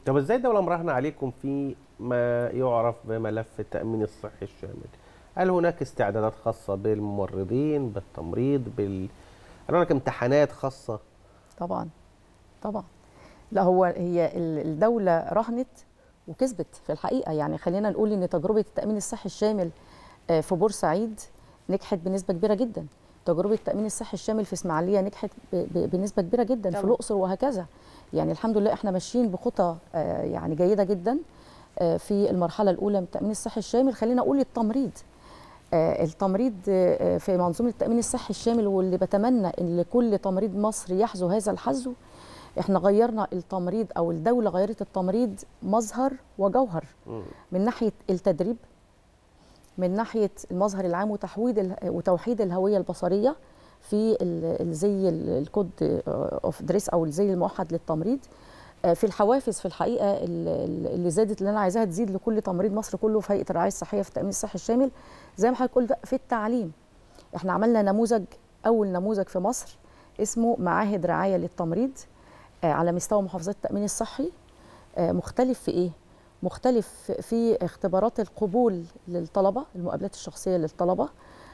طب ازاي الدوله مراهنه عليكم في ما يعرف بملف التامين الصحي الشامل هل هناك استعدادات خاصه بالممرضين بالتمريض بال هل هناك امتحانات خاصه طبعا طبعا لا هو هي ال- الدولة رهنت وكسبت في الحقيقة يعني خلينا نقول إن تجربة التأمين الصحي الشامل آه، في بورسعيد نجحت بنسبة كبيرة جدا تجربة التأمين الصحي الشامل في إسماعيلية نجحت ب- ب- بنسبة كبيرة جدا في طبعاً. الأقصر وهكذا يعني الحمد لله احنا ماشيين بخطى آه، يعني جيدة جدا آه، في المرحلة الأولى من التأمين الصحي الشامل خلينا أقول التمريض آه، التمريض آه، في منظومة التأمين الصحي الشامل واللي بتمنى إن لكل تمريض مصري يحذو هذا الحذو احنا غيرنا التمريض او الدوله غيرت التمريض مظهر وجوهر مم. من ناحيه التدريب من ناحيه المظهر العام وتحويد ال- وتوحيد الهويه البصريه في ال- الزي ال- الكود اوف دريس او الزي الموحد للتمريض آه، في الحوافز في الحقيقه ال- ال- اللي زادت اللي انا عايزاها تزيد لكل تمريض مصر كله في هيئه الرعايه الصحيه في التامين الصحي الشامل زي ما حضرتك قلت في التعليم احنا عملنا نموذج اول نموذج في مصر اسمه معاهد رعايه للتمريض آه، على مستوى محافظات التامين الصحي آه، مختلف في ايه مختلف في اختبارات القبول للطلبه المقابلات الشخصيه للطلبه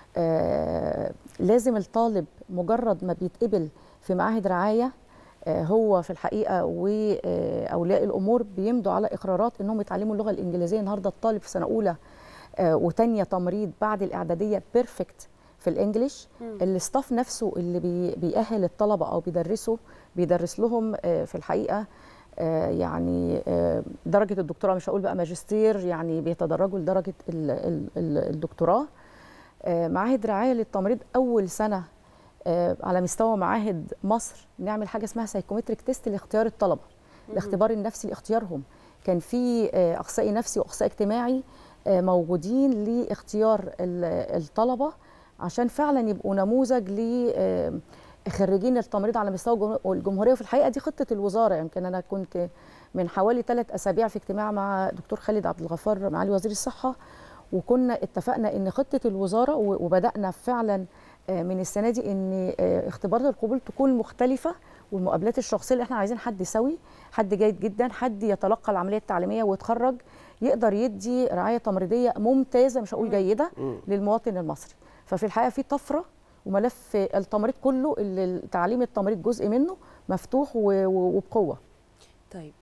آه، لازم الطالب مجرد ما بيتقبل في معاهد رعايه آه، هو في الحقيقه واولياء الامور بيمضوا على اقرارات انهم يتعلموا اللغه الانجليزيه النهارده الطالب في سنه اولى آه، وتانية تمريض بعد الاعداديه بيرفكت في الانجليش الاستاف نفسه اللي بي- بيأهل الطلبه او بيدرسه بيدرس لهم آه، في الحقيقه آه، يعني آه، درجه الدكتوراه مش هقول بقى ماجستير يعني بيتدرجوا لدرجه ال- ال- ال- الدكتوراه آه، معاهد رعايه للتمريض اول سنه آه، على مستوى معاهد مصر نعمل حاجه اسمها سايكومتريك تيست لاختيار الطلبه الاختبار النفسي لاختيارهم كان في آه، اخصائي نفسي واخصائي اجتماعي آه، موجودين لاختيار ال- الطلبه عشان فعلا يبقوا نموذج لخريجين التمريض على مستوى الجمه- الجمهوريه وفي الحقيقه دي خطه الوزاره يمكن انا كنت من حوالي ثلاث اسابيع في اجتماع مع دكتور خالد عبد الغفار معالي وزير الصحه وكنا اتفقنا ان خطه الوزاره و- وبدانا فعلا آه، من السنه دي ان آه، اختبارات القبول تكون مختلفه والمقابلات الشخصيه اللي احنا عايزين حد سوي حد جيد جدا حد يتلقى العمليه التعليميه ويتخرج يقدر يدي رعايه تمريضيه ممتازه مش هقول جيده للمواطن المصري ففي الحقيقه في طفره وملف التمريض كله اللي تعليم التمريض جزء منه مفتوح و- و- وبقوه طيب